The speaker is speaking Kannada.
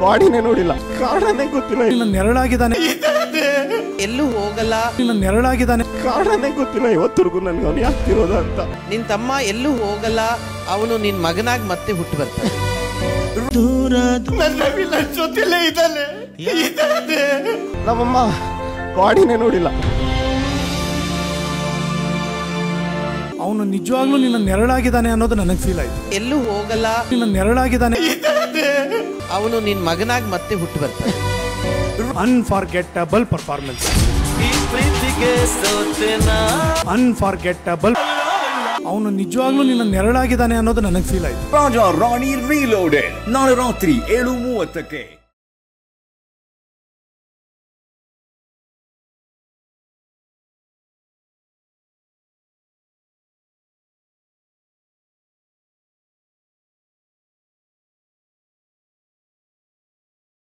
ಬಾಡಿನೇ ನೋಡಿಲ್ಲ ಕಾರಣನೇ ಗೊತ್ತಿಲ್ಲ ನಿನ್ನ ನೆರಳಾಗಿದ್ದಾನೆ ಎಲ್ಲೂ ಹೋಗಲ್ಲ ನಿನ್ನ ನೆರಳಾಗಿದ್ದಾನೆ ಕಾರಣನೇ ಗೊತ್ತಿಲ್ಲ ಇವತ್ತರೆಗೂ ನನ್ಗೆ ಅವ್ನು ಯಾಕ್ತಿರೋದು ಅಂತ ನಿನ್ ತಮ್ಮ ಎಲ್ಲೂ ಹೋಗಲ್ಲ ಅವನು ನಿನ್ ಮಗನಾಗಿ ಮತ್ತೆ ಹುಟ್ಟು ಬರ್ತಾನೆ ನನ್ನ ವಿಲನ್ ಜೊತೆಲೇ ಇದ್ದಾನೆ ಇದ್ದಾನೆ. ನಮ್ಮಮ್ಮ ಬಾಡಿನೇ ನೋಡಿಲ್ಲ ಅವನು ನಿಜವಾಗ್ಲೂ ನಿನ್ನ ನೆರಳಾಗಿದ್ದಾನೆ ಅನ್ನೋದು ನನಗೆ ಫೀಲ್ ಆಯ್ತು ಎಲ್ಲೂ ಹೋಗಲ್ಲ ನಿನ್ನ ನೆರಳಾಗಿದ್ದಾನೆ ಅವನು ನಿನ್ ಮಗನಾಗಿ ಮತ್ತೆ ಹುಟ್ಟು ಬರ್ತಾನೆ ಅನ್ಫಾರ್ಗೆಟಬಲ್ ಪರ್ಫಾರ್ಮೆನ್ಸ್ ಅನ್ಫಾರ್ಗೆಟಬಲ್ ಅವನು ನಿಜವಾಗ್ಲೂ ನಿನ್ನ ನೆರಳಾಗಿದ್ದಾನೆ ಅನ್ನೋದು ನನಗೆ ಫೀಲ್ ಆಯ್ತು ರಾಜ ರಾಣಿ ರೀಲೋಡೆಡ್ ನಾಳೆ ರಾತ್ರಿ ಏಳು ಮೂವತ್ತಕ್ಕೆ